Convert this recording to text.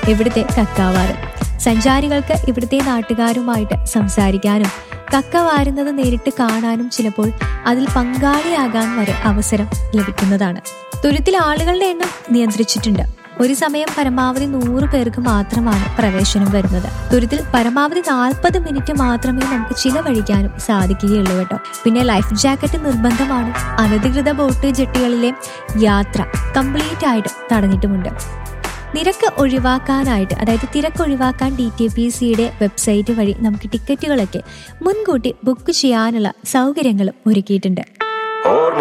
ഇവിടുത്തെ കക്കാവാറ് സഞ്ചാരികൾക്ക് ഇവിടുത്തെ നാട്ടുകാരുമായിട്ട് സംസാരിക്കാനും കക്ക വാരുന്നത് നേരിട്ട് കാണാനും ചിലപ്പോൾ അതിൽ പങ്കാളിയാകാൻ വരെ അവസരം ലഭിക്കുന്നതാണ് തുരുത്തിൽ ആളുകളുടെ എണ്ണം നിയന്ത്രിച്ചിട്ടുണ്ട് ഒരു സമയം പരമാവധി നൂറ് പേർക്ക് മാത്രമാണ് പ്രവേശനം വരുന്നത് തുരുത്തിൽ പരമാവധി നാൽപ്പത് മിനിറ്റ് മാത്രമേ നമുക്ക് ചിലവഴിക്കാനും സാധിക്കുകയുള്ളൂ കേട്ടോ പിന്നെ ലൈഫ് ജാക്കറ്റ് നിർബന്ധമാണ് അനധികൃത ബോട്ട് ജെട്ടികളിലെ യാത്ര കംപ്ലീറ്റ് ആയിട്ട് തടഞ്ഞിട്ടുമുണ്ട് നിരക്ക് ഒഴിവാക്കാനായിട്ട് അതായത് തിരക്ക് ഒഴിവാക്കാൻ ഡി ടി പി സിയുടെ വെബ്സൈറ്റ് വഴി നമുക്ക് ടിക്കറ്റുകളൊക്കെ മുൻകൂട്ടി ബുക്ക് ചെയ്യാനുള്ള സൗകര്യങ്ങളും ഒരുക്കിയിട്ടുണ്ട് ഓർമ്മ